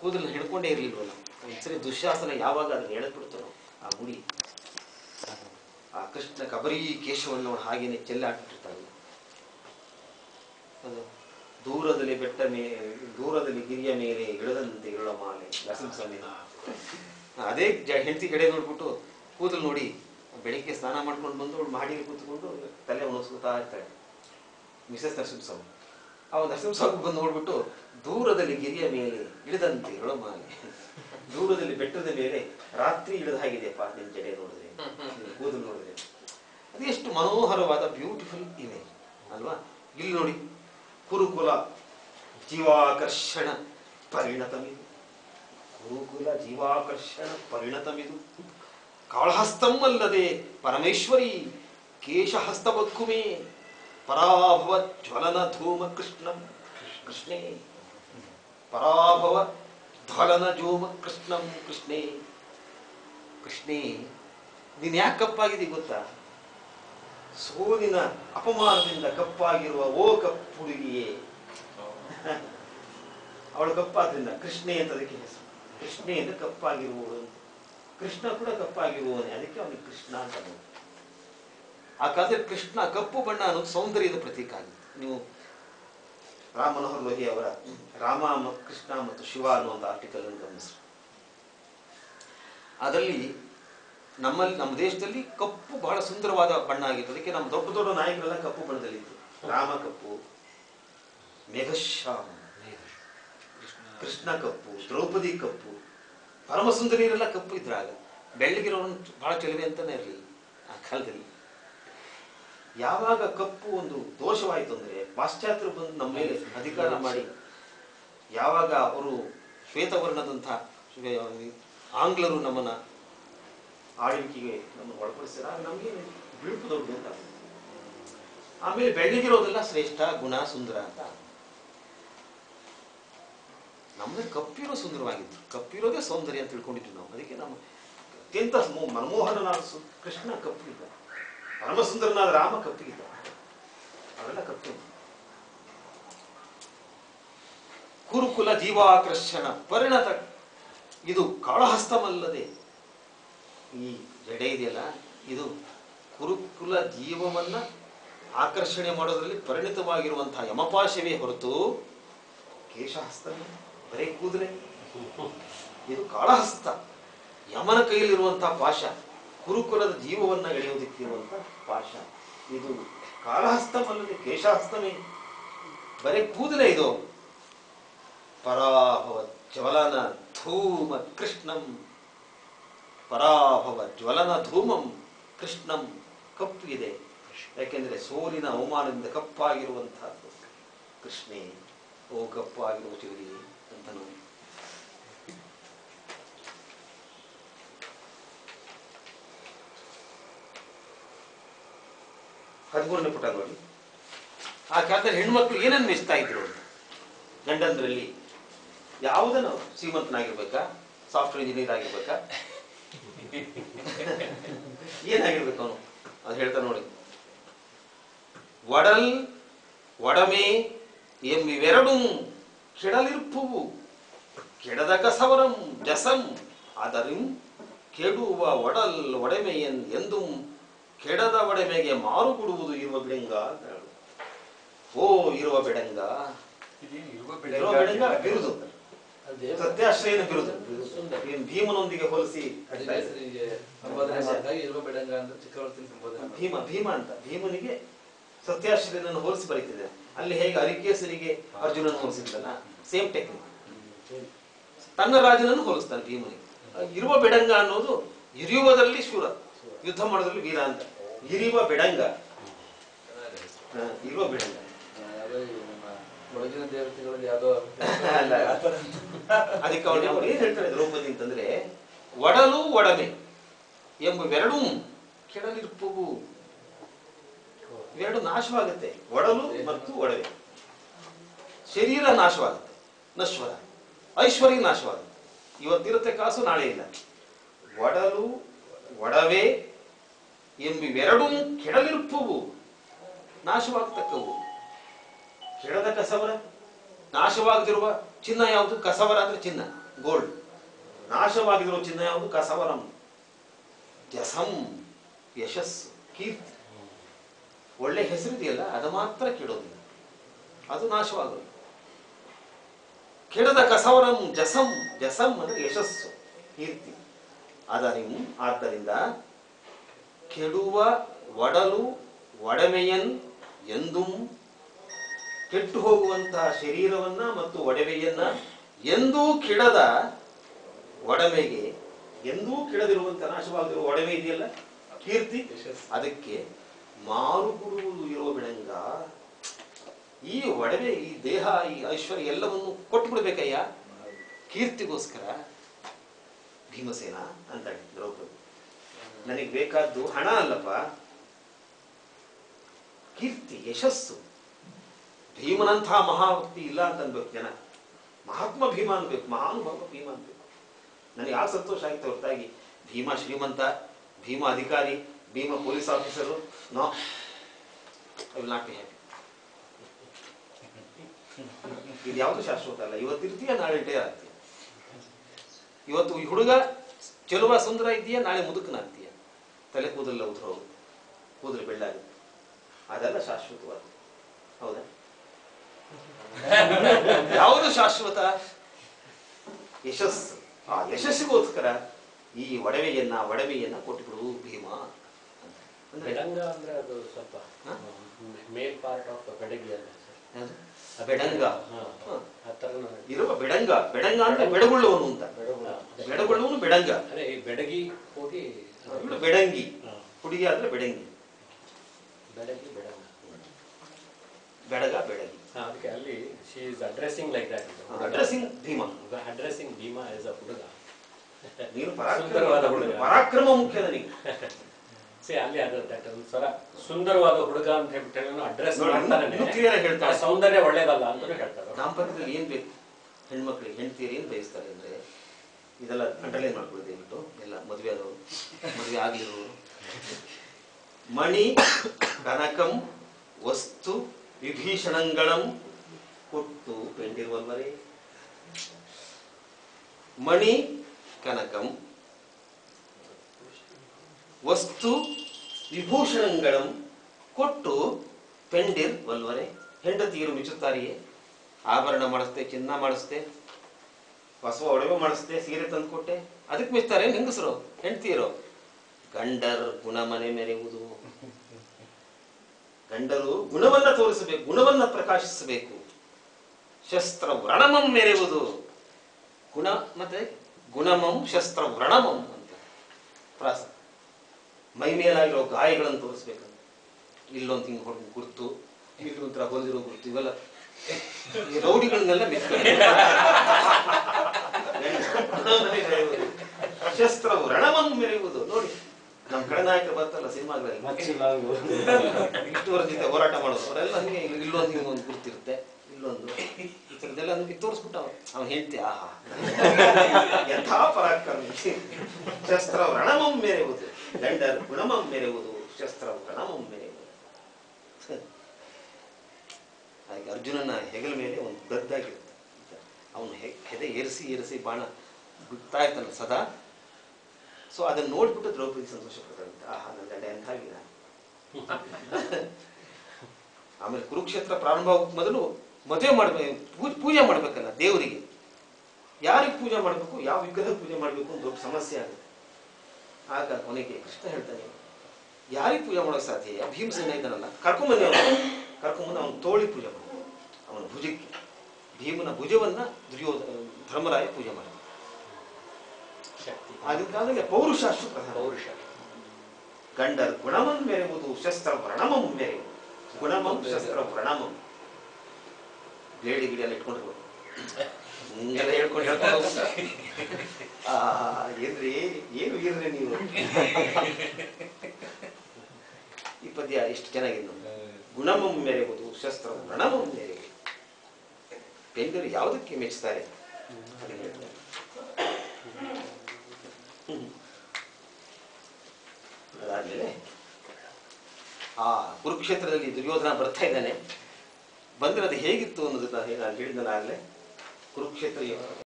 ಕೂದಲು ಹಿಡ್ಕೊಂಡೇ ಇರಲಿಲ್ವಲ್ಲ ಒಂದ್ಸರಿ ದುಶ್ಯಾಸನ ಯಾವಾಗ ಅದನ್ನ ಎಳೆದ್ಬಿಡ್ತಾನೋ ಆ ಮುಡಿ ಆ ಕೃಷ್ಣ ಕಬರಿ ಕೇಶವನ್ನು ಅವನು ಹಾಗೇನೆ ಚೆಲ್ಲಾಡ್ಬಿಟ್ಟಿರ್ತಾನೆ ಅದು ದೂರದಲ್ಲಿ ಬೆಟ್ಟ ಮೇಲೆ ದೂರದಲ್ಲಿ ಗಿರಿಯ ಮೇಲೆ ಇಳದಂತೆ ಇರುಳ ಮಾಲೆ ನರಸಿಂಹಸ್ವಾಮಿ ಅದೇ ಜ ಹೆಂಡತಿ ಕಡೆ ನೋಡ್ಬಿಟ್ಟು ಕೂದಲು ನೋಡಿ ಬೆಳಿಗ್ಗೆ ಸ್ನಾನ ಮಾಡ್ಕೊಂಡು ಬಂದು ಅವಳು ಮಾಡಿ ಕೂತ್ಕೊಂಡು ತಲೆ ಒಣಗಿಸ್ಕೊತಾ ಇರ್ತಾಳೆ ಮಿಸಸ್ ನರಸಿಂಹಸ್ವಾಮಿ ಅವ ನರಸಿಂಹಸ್ವಾಮಿ ಬಂದು ನೋಡ್ಬಿಟ್ಟು ದೂರದಲ್ಲಿ ಗಿರಿಯ ಮೇಲೆ ಇಳಿದಂತೆ ಇರುಳ ಮಾಲೆ ದೂರದಲ್ಲಿ ಬೆಟ್ಟದ ಮೇಲೆ ರಾತ್ರಿ ಇಳಿದ ಹಾಗಿದೆಯಪ್ಪ ನಿನ್ ಜಡೆ ನೋಡಿದ್ರೆ ನಿನ್ ಕೂದಲು ನೋಡಿದ್ರೆ ಅದು ಎಷ್ಟು ಮನೋಹರವಾದ ಬ್ಯೂಟಿಫುಲ್ ಇಮೇಜ್ ಅಲ್ವಾ ಇಲ್ಲಿ ನೋಡಿ ಕುರುಕುಲ ಜೀವಾಕರ್ಷಣ ಪರಿಣತಮಿದು ಗುರುಕುಲ ಜೀವಾಕರ್ಷಣ ಪರಿಣತಮಿದು ಕಾಳಹಸ್ತಮಲ್ಲದೆ ಪರಮೇಶ್ವರಿ ಕೇಶಹಸ್ತಬಕ್ಕುಮೇ ಪರಾಭವ ಜ್ವಲನ ಧೂಮ ಕೃಷ್ಣಂ ಕೃಷ್ಣೇ ಪರಾಭವ ಜ್ವಲನ ಜೋಮ ಕೃಷ್ಣಂ ಕೃಷ್ಣೇ ಕೃಷ್ಣೇ ನೀನ್ ಯಾಕೆ ಕಪ್ಪಾಗಿದೆ ಗೊತ್ತಾ ಸೋಲಿನ ಅಪಮಾನದಿಂದ ಕಪ್ಪಾಗಿರುವ ಓ ಕಪ್ಪುಡುಗಿಯೇ ಅವಳು ಕಪ್ಪಾದ್ರಿಂದ ಕೃಷ್ಣೆ ಅಂತ ಅದಕ್ಕೆ ಹೆಸರು ಕೃಷ್ಣೆ ಅಂತ ಕಪ್ಪಾಗಿರುವವಳು ಅಂತ ಕೃಷ್ಣ ಕೂಡ ಕಪ್ಪಾಗಿರುವವನೇ ಅದಕ್ಕೆ ಅವನಿಗೆ ಕೃಷ್ಣ ಅಂತ ಅನ್ನೋದು. ಆ ಕಾಲದಲ್ಲಿ ಕೃಷ್ಣ ಕಪ್ಪು ಬಣ್ಣ ಅನ್ನೋದು ಸೌಂದರ್ಯದ ಪ್ರತೀಕ ಆಗಿತ್ತು ನೀವು ರಾಮ್ ಮನೋಹರ್ ಲೋಹಿ ಅವರ ರಾಮ ಮತ್ತು ಕೃಷ್ಣ ಮತ್ತು ಶಿವ ಅನ್ನುವಂಥ ಆರ್ಟಿಕಲ್ ಅನ್ನು ಗಮನಿಸಿ ಅದರಲ್ಲಿ ನಮ್ಮಲ್ಲಿ ನಮ್ಮ ದೇಶದಲ್ಲಿ ಕಪ್ಪು ಬಹಳ ಸುಂದರವಾದ ಬಣ್ಣ ಆಗಿತ್ತು ಅದಕ್ಕೆ ನಮ್ಮ ದೊಡ್ಡ ದೊಡ್ಡ ನಾಯಕರೆಲ್ಲ ಕಪ್ಪು ಬಣ್ಣದಲ್ಲಿತ್ತು ರಾಮ ಕಪ್ಪು ಮೇಘಶ್ಯಾಮ ಕೃಷ್ಣ ಕಪ್ಪು ದ್ರೌಪದಿ ಕಪ್ಪು ಪರಮ ಸುಂದರಿಯರೆಲ್ಲ ಕಪ್ಪು ಇದ್ರಾಗ ಬೆಳ್ಳಗಿರೋನು ಬಹಳ ಚೆಲುವೆ ಅಂತಾನೆ ಇರಲಿಲ್ಲ ಆ ಕಾಲದಲ್ಲಿ ಯಾವಾಗ ಕಪ್ಪು ಒಂದು ದೋಷವಾಯಿತು ಅಂದ್ರೆ ಪಾಶ್ಚಾತ್ಯರು ಬಂದು ನಮ್ಮ ಮೇಲೆ ಅಧಿಕಾರ ಮಾಡಿ ಯಾವಾಗ ಅವರು ಶ್ವೇತವರ್ಣದಂಥ ಶ್ವೇ- ಆಂಗ್ಲರು ನಮ್ಮನ್ನ ಆಳ್ವಿಕೆಗೆ ನಮ್ಮನ್ನು ಒಳಪಡಿಸಿದ್ರೆ ಆಗ ನಮಗೆ ಬಿಳುಪು ದೊಡ್ಡದು ಅಂತ ಆಮೇಲೆ ಬೆಳ್ಳಗಿರೋದೆಲ್ಲ ಶ್ರೇಷ್ಠ ಗುಣ ಸುಂದರ ಅಂತ ನಮ್ಮದೇ ಕಪ್ಪಿರೋ ಸುಂದರವಾಗಿತ್ತು ಕಪ್ಪಿರೋದೇ ಸೌಂದರ್ಯ ಅಂತ ತಿಳ್ಕೊಂಡಿದ್ವಿ ನಾವು ಅದಕ್ಕೆ ನಮ್ಮ ಅತ್ಯಂತ ಮೋ- ಮನಮೋಹನನಾದ ಸು- ಕೃಷ್ಣ ಕಪ್ಪಿದ್ದ ಪರಮ ಸುಂದರನಾದ ರಾಮ ಕಪ್ಪಿಗಿದ್ದ ಅವೆಲ್ಲ ಕಪ್ಪು ಕುರುಕುಲ ಜೀವಾಕರ್ಷಣ ಪರಿಣತ ಇದು ಕಾಳಹಸ್ತಮಲ್ಲದೆ ಈ ಜಡೆ ಇದೆಯಲ್ಲ ಇದು ಕುರುಕುಲ ಜೀವವನ್ನ ಆಕರ್ಷಣೆ ಮಾಡೋದ್ರಲ್ಲಿ ಪರಿಣಿತವಾಗಿರುವಂತಹ ಯಮಪಾಶವೇ ಹೊರತು ಕೇಶಹಸ್ತವೇ ಬರೇ ಕೂದಲೇ ಇದು ಕಾಳಹಸ್ತ ಯಮನ ಕೈಯಲ್ಲಿರುವಂತಹ ಪಾಶ ಕುರುಕುಲದ ಜೀವವನ್ನ ಎಳೆಯೋದಕ್ಕಿರುವಂತಹ ಪಾಶ ಇದು ಕಾಳಹಸ್ತಮಲ್ಲದೆ ಕೇಶಹಸ್ತಮೇ ಬರೇ ಕೂದಲೇ ಇದು ಪರಾಭವ ಜ್ವಲನ ಧೂಮ ಕೃಷ್ಣಂ ಪರಾಭವ ಜ್ವಲನ ಧೂಮಂ ಕೃಷ್ಣಂ ಕಪ್ಪು ಇದೆ ಯಾಕೆಂದ್ರೆ ಸೋಲಿನ ಅವಮಾನದಿಂದ ಕಪ್ಪಾಗಿರುವಂತಹದ್ದು ಕೃಷ್ಣೇ ಓ ಕಪ್ಪಾಗಿರುವ ಚಿಗುರಿ ಅಂತ ನೋಡಿ ಹದಿಮೂರನೇ ಪುಟ ನೋಡಿ ಆ ಕಾಲದಲ್ಲಿ ಹೆಣ್ಮಕ್ಳು ಏನನ್ನು ಮೆಚ್ತಾ ಇದ್ರು ಅಂತ ಗಂಡಂದ್ರಲ್ಲಿ ಯಾವುದನ್ನು ಶ್ರೀಮಂತನಾಗಿರ್ಬೇಕಾ ಸಾಫ್ಟ್ವೇರ್ ಇಂಜಿನಿಯರ್ ಆಗಿರ್ಬೇಕಾ ಏನಾಗಿರ್ಬೇಕು ಅವನು ಅದು ಹೇಳ್ತಾ ನೋಡಿ ಒಡಲ್ ಒಡಮೆ ಎಂಬಿವೆರಡು ಕೆಡಲಿರ್ಪುವು ಕೆಡದ ಕಸವರಂ ಜಸಂ ಅದರಿಂ ಕೆಡುವ ಒಡಲ್ ಒಡೆಮೆಯನ್ ಎಂದು ಕೆಡದ ಒಡೆಮೆಗೆ ಮಾರು ಕೊಡುವುದು ಇರುವ ಬಿಡಂಗ ಅಂತ ಹೇಳು ಓ ಇರುವ ಬಿಡಂಗ ಇದೇನು ಇರುವ ಇರುವ ಬಿಡಂಗ ಬಿರುದು ಸತ್ಯಾಶ್ರಯನ ಬಿರುದು ಏನ್ ಭೀಮನೊಂದಿಗೆ ಹೋಲಿಸಿ ಹೆಸರಿಗೆ ಸಂಬೋಧನೆ ಮಾಡಿದಾಗ ಇರುವ ಬೆಡಂಗ ಅಂತ ಚಕ್ರವರ್ತಿ ಸಂಬೋಧನೆ ಮಾಡಿದ್ರು. ಭೀಮ ಭೀಮ ಅಂತ ಭೀಮನಿಗೆ ಸತ್ಯಾಶ್ರಯನನ್ನು ಹೋಲಿಸಿ ಬರೀತಿದೆ ಅಲ್ಲಿ ಹೇಗೆ ಅರಿಕೇಸರಿಗೆ ಅರ್ಜುನನ ಹೋಲಿಸಿದ್ದಲ್ಲ ಸೇಮ್ ಟೆಕ್ನಿಕ್ ತನ್ನ ರಾಜನನ್ನು ಹೋಲಿಸ್ತಾನೆ ಭೀಮನಿಗೆ ಇರುವ ಬೆಡಂಗ ಅನ್ನೋದು ಇರಿಯುವುದರಲ್ಲಿ ಶೂರ ಯುದ್ಧ ಮಾಡೋದ್ರಲ್ಲಿ ವೀರ ಅಂತ ಇರಿಯುವ ಬೆಡಂಗ ಚೆನ್ನಾಗಿದೆ ಹೆಸರು. ಹ, ಇರುವ ಬೆಡಂಗ ಆ, ಯಾವ್ದೋ ಈ ನಮ್ಮ ಒಳಗಿನ ದೇವತೆಗಳಲ್ಲಿ ಯಾವ್ದೋ ಅಲ್ಲ. ಅದಕ್ಕೆ ಅವನು ಅವ್ರು ಏನ್ ಹೇಳ್ತಾರೆ ದ್ರೌಪದಿ ಅಂತಂದ್ರೆ ಒಡಲು ಒಡಮೆ ಎಂಬವೆರಡೂ ಕೆಡಲಿರ್ಪವು ಇವೆರಡು ನಾಶವಾಗುತ್ತೆ ಒಡಲು ಮತ್ತು ಒಡವೆ ಶರೀರ ನಾಶವಾಗುತ್ತೆ ನಶ್ವರ ಐಶ್ವರ್ಯ ನಾಶವಾಗುತ್ತೆ ಇವತ್ತಿರುತ್ತೆ ಕಾಸು ನಾಳೆ ಇಲ್ಲ ಒಡಲು ಒಡವೆ ಎಂಬಿವೆರಡೂ ಕೆಡಲಿರ್ಪವು ನಾಶವಾಗತಕ್ಕವು ಕೆಡದ ಕಸವರ ನಾಶವಾಗದಿರುವ ಚಿನ್ನ ಯಾವುದು ಕಸವರ ಅಂದ್ರೆ ಚಿನ್ನ ಗೋಲ್ಡ್ ನಾಶವಾಗಿರೋ ಚಿನ್ನ ಯಾವುದು ಕಸವರಂ ಜಸಂ ಯಶಸ್ಸು ಕೀರ್ತಿ ಒಳ್ಳೆ ಹೆಸರಿದೆಯಲ್ಲ ಅದು ಮಾತ್ರ ಕೆಡೋದಿಲ್ಲ ಅದು ನಾಶವಾಗಲ್ಲ ಕೆಡದ ಕಸವರಂ ಜಸಂ ಜಸಂ ಅಂದ್ರೆ ಯಶಸ್ಸು ಕೀರ್ತಿ ಅದರಿಂ ಆದ್ದರಿಂದ ಕೆಡುವ ಒಡಲು ಒಡಮೆಯನ್ ಎಂದೂ ಕೆಟ್ಟು ಹೋಗುವಂತಹ ಶರೀರವನ್ನ ಮತ್ತು ಒಡವೆಯನ್ನ ಎಂದೂ ಕೆಡದ ಒಡಮೆಗೆ ಎಂದೂ ಕೆಡದಿರುವಂತಹ ನಾಶವಾಗಿರುವ ಒಡವೆ ಇದೆಯಲ್ಲ ಕೀರ್ತಿ ಯಶಸ್ಸು. ಅದಕ್ಕೆ ಮಾರು ಕೊಡುವುದು ಇರೋ ಬಿಡಂಗ ಈ ಒಡವೆ ಈ ದೇಹ ಈ ಐಶ್ವರ್ಯ ಎಲ್ಲವನ್ನು ಕೊಟ್ಟು ಬಿಡ್ಬೇಕಯ್ಯ ಕೀರ್ತಿಗೋಸ್ಕರ ಭೀಮಸೇನ ಅಂತಾಳೆ ದ್ರೌಪದಿ ನನಗೆ ಬೇಕಾದ್ದು ಹಣ ಅಲ್ಲಪ್ಪ ಕೀರ್ತಿ ಯಶಸ್ಸು ಭೀಮನಂತಹ ಮಹಾಭಕ್ತಿ ಇಲ್ಲ ಅಂತ ಅನ್ಬೇಕು ಜನ ಮಹಾತ್ಮ ಭೀಮ ಅನ್ಬೇಕು ಮಹಾನುಭಾವ ಭೀಮ ಅನ್ಬೇಕು ನನಗೆ ಆ ಸಂತೋಷ ಆಯ್ತು ಹೊರತಾಗಿ ಭೀಮ ಶ್ರೀಮಂತ ಭೀಮ ಅಧಿಕಾರಿ Bhima police officer no I will not be happy ಇದು ಯಾವುದು ಶಾಶ್ವತ ಅಲ್ಲ ಇವತ್ತು ಇರ್ತೀಯ ನಾಳೆ ರಿಟೈರ್ ಆಗ್ತೀಯ ಇವತ್ತು ಈ ಹುಡುಗ ಚೆಲುವ ಸುಂದರ ಇದೆಯಾ ನಾಳೆ ಮುದುಕನಾಗ್ತೀಯ ತಲೆ ಕೂದಲೆಲ್ಲ ಉದುರು ಹೋಗುತ್ತೆ ಕೂದಲು ಬೆಳ್ಳಾಗುತ್ತೆ ಅದೆಲ್ಲ ಶಾಶ್ವತವಾದ ಹೌದಾ ಯಾವುದು ಶಾಶ್ವತ ಯಶಸ್ಸು ಆ ಯಶಸ್ಸಿಗೋಸ್ಕರ ಈ ಒಡವೆಯನ್ನ ಒಡವೆಯನ್ನ ಕೊಟ್ಟುಬಿಡು ಭೀಮ ಅಂತ. ಅಂದ್ರೆ ಬೆಡಂಗ ಅಂದ್ರೆ ಅದು ಸ್ವಲ್ಪ ಹಾ? ಮೇಲ್ ಪಾರ್ಟ್ ಆಫ್ ಬೆಡಗಿ ಅಲ್ಲ ಸರ್ ಯಾವುದು? ಬೆಡಂಗ ಹಾ. ಹ. ಆ ಥರ ನಾನು- ಇರುವ ಬೆಡಂಗ ಬೆಡಂಗ ಅಂದ್ರೆ ಬೆಡಗುಳ್ಳವನು ಅಂತ ಬೆಡಗುಳ. ಅದೇ. ಬೆಡಗುಳ್ಳವನು ಬೆಡಂಗ ಅದೇ ಈ ಬೆಡಗಿ ಹೋಗಿ ಇವಳು ಬೆಡಂಗಿ ಹಾ. ಹುಡುಗಿ ಆದ್ರೆ ಬೆಡಂಗಿ ಬೆಡಗಿ ಬೆಡಂಗ ಬೆಡಗ ಬೆಡಗಿ ಹಾ, ಅದಕ್ಕೆ ಅಲ್ಲಿ she is addressing like that addressing Bhima addressing Bhima ಎಸ್ ಅ ಹುಡುಗ ನೀನು ಪರಾಕ್ರಮ ಸುಂದರವಾದ ಹುಡುಗ. ಪರಾಕ್ರಮ ಮುಖ್ಯ ನನಗೆ ಸಿ ಅಲ್ಲಿ ಅದು ದಟ್ ಒಂದು ಸ್ವರ ಸುಂದರವಾದ ಹುಡುಗ ಅಂತ ಹೇಳ್ಬಿಟ್ಟು ಅಡ್ರೆಸ್ ನೋಡಿ, ಮಾಡ್ತಾನೆ ಇನ್ನು clear ಆಗಿ ಹೇಳ್ತಾರೆ. ಸೌಂದರ್ಯ ಒಳ್ಳೇದಲ್ಲ ಅಂತಾನು ಹೇಳ್ತಾರೆ ದಾಂಪತ್ಯದಲ್ಲಿ ಏನ್ ಬೇಕು ಹೆಣ್ಮಕ್ಳಿಗೆ ಹೆಂಡತಿಯರು ಏನ್ ಬಯಸ್ತಾರೆ ಅಂದ್ರೆ ಇದೆಲ್ಲ ಅಂಡರ್ಲೈನ್ ಮಾಡ್ಕೊಳ್ಳಿ ದಯವಿಟ್ಟು ಎಲ್ಲ ಮದುವೆ ಆದವರು ಮದುವೆ ಆಗ್ಲಿರೋರು ಮಣಿ ಕನಕಂ ವಸ್ತು ವಿಭೀಷಣಂಗಳಂ ಕೊಟ್ಟು ಪೆಂಡಿರುವಲ್ವರೇ ಮಣಿ ಕನಕಂ ವಸ್ತು ವಿಭೂಷಣಂಗಳಂ ಕೊಟ್ಟು ಪೆಂಡಿರ್ ವಲ್ವರೆ ಹೆಂಡತಿಯರು ಮಿಚ್ಚುತ್ತಾರೆಯೇ ಆಭರಣ ಮಾಡಿಸ್ತೆ ಚಿನ್ನ ಮಾಡಿಸ್ತೆ ಹೊಸ ಒಡವೆ ಮಾಡಿಸ್ತೆ ಸೀರೆ ತಂದು ಕೊಟ್ಟೆ ಅದಕ್ಕೆ ಮೆಚ್ತಾರೆ ಹೆಂಗಸರು ಹೆಂಡತಿಯರು ಗಂಡರ್ ಗುಣಮನೆ ಮೆರೆಯುವುದು ಗಂಡರು ಗುಣವನ್ನ ತೋರಿಸಬೇಕು ಗುಣವನ್ನ ಪ್ರಕಾಶಿಸಬೇಕು ಶಸ್ತ್ರ ವ್ರಣಮಂ ಮೆರೆಯುವುದು ಗುಣ ಮತ್ತೆ ಗುಣಮಂ ಶಸ್ತ್ರ ವ್ರಣಮಂ ಅಂತ ಪ್ರಾಸ ಮೈ ಮೇಲಾಗಿರೋ ಗಾಯಗಳನ್ನು ತೋರಿಸ್ಬೇಕಂತ ಇಲ್ಲೊಂದು ಹಿಂಗೆ ಹೊಡೆದು ಗುರ್ತು ಇಲ್ಲೊಂಥರ ಹೊಲಿದಿರೋ ಗುರ್ತು ಇವೆಲ್ಲ ಈ ರೌಡಿಗಳನ್ನೆಲ್ಲ ಮೆಚ್ಕೊಂಡು ಶಸ್ತ್ರವು ರಣವನ್ನು ಮೆರೆಯುವುದು ನೋಡಿ ನಮ್ಮ ಕಡೆ ನಾಯಕರು ಬರ್ತಲ್ಲ ಸಿನಿಮಾಗಳಲ್ಲಿ ಇಷ್ಟುವರ ಜೊತೆ ಹೋರಾಟ ಮಾಡೋದು ಅವರೆಲ್ಲ ಹಂಗೆ ಇಲ್ಲಿ- ಇಲ್ಲೊಂದು ಹಿಂಗೆ ಒಂದು ಗುರ್ತಿರುತ್ತೆ ಇಲ್ಲೊಂದು ಈ ಥರದ್ದೆಲ್ಲ ನಮಗೆ ತೋರಿಸ್ಬಿಟ್ಟ ಅವನು ಹೇಳ್ತಿ ಆಹಾ ಯಥಾ ಪರಾಕ್ರಮಿ ಶಸ್ತ್ರ ರಣಮಂ ಮೆರೆಯುವುದು ಗಂಡರು ಗುಣಮಂ ಮೆರೆಯುವುದು ಶಸ್ತ್ರ ರಣಮಂ ಮೆರೆಯುವುದು ಹಾಗೆ ಅರ್ಜುನನ ಹೆಗಲ ಮೇಲೆ ಒಂದು ಗದ್ದಾಗಿರುತ್ತೆ ಅವನು ಹೆದೆ ಏರಿಸಿ ಏರಿಸಿ ಬಾಣ ಬಿಡ್ತಾ ಇರ್ತಾನೆ ಸದಾ ಸೊ ಅದನ್ನ ನೋಡ್ಬಿಟ್ಟು ದ್ರೌಪದಿ ಸಂತೋಷ ಪಡ್ತಾಳಂತೆ ಆಹಾ ನನ್ನ ಗಂಡ ಎಂಥ ವೀರ ಆಮೇಲೆ ಕುರುಕ್ಷೇತ್ರ ಪ್ರಾರಂಭ ಆಗೋಕ್ ಮೊದಲು ಮದುವೆ ಮಾಡ್ಬೇಕು ಪೂಜೆ ಪೂಜೆ ಮಾಡ್ಬೇಕಲ್ಲ ದೇವರಿಗೆ ಯಾರಿಗೆ ಪೂಜೆ ಮಾಡಬೇಕು ಯಾವ ವಿಗ್ರಹ ಪೂಜೆ ಮಾಡಬೇಕು ಅಂತ ದೊಡ್ಡ ಸಮಸ್ಯೆ ಆಗುತ್ತೆ ಆಗ ಕೊನೆಗೆ ಕೃಷ್ಣ ಹೇಳ್ತಾನೆ ಯಾರಿಗೆ ಪೂಜೆ ಮಾಡೋಕೆ ಸಾಧ್ಯ ಭೀಮಸೇನ ಇದ್ದಾನಲ್ಲ ಕರ್ಕೊಂಬಂದಿ ಅವನು ಕರ್ಕೊಂಬಂದು ಅವನ ತೋಳಿ ಪೂಜೆ ಮಾಡಿ ಅವನ ಭುಜಕ್ಕೆ ಭೀಮನ ಭುಜವನ್ನ ದುರ್ಯೋಧ ಧರ್ಮರಾಯ ಪೂಜೆ ಮಾಡಿದ ಶಕ್ತಿ ಆಗಿನ ಕಾಲದಲ್ಲಿ ಪೌರುಷಾಸ್ತ್ರ ಪ್ರಧಾನ ಪೌರುಷ ಗಂಡರ್ ಗುಣಮಂ ಮೆರೆಯುವುದು ಶಸ್ತ್ರ ವ್ರಣಮಂ ಮೆರೆಯುವುದು ಗುಣಮಂ ಶಸ್ತ್ರ ವ್ರಣಮಂ ಬ್ಲೇಡಿ ಗಿಡಿ ಎಲ್ಲ ಇಟ್ಕೊಂಡಿರ್ಬೋದು ಹಿಂಗೆಲ್ಲ ಹೇಳ್ಕೊಂಡು ಹೇಳ್ಕೊಂಡು ಹೋಗ್ಬಿಟ್ಟ. ಆ ಏನ್ರಿ ಏನು ವೀರ್ರಿ ನೀವು ಈ ಪದ್ಯ ಎಷ್ಟು ಚೆನ್ನಾಗಿದೆ ನೋಡಿ ಗುಣಮಂ ಮೆರೆಯುವುದು ಶಸ್ತ್ರ ವ್ರಣಮಂ ಮೆರೆಯುವುದು ಬೆಂಗಳೂರು ಯಾವುದಕ್ಕೆ ಮೆಚ್ಚುತ್ತಾರೆ ಅದನ್ನ ಹೇಳ್ತಾರೆ ಹ್ಮ್. ಅದಾದ್ಮೇಲೆ ಆ ಕುರುಕ್ಷೇತ್ರದಲ್ಲಿ ದುರ್ಯೋಧನ ಬರ್ತಾ ಇದ್ದಾನೆ ಬಂದ್ರೆ ಅದು ಹೇಗಿತ್ತು ಅನ್ನೋದನ್ನ ಹೇಗೆ ನಾನು ಹೇಳಿದ್ನಲ್ಲ ಆಗಲೇ ಕುರುಕ್ಷೇತ್ರ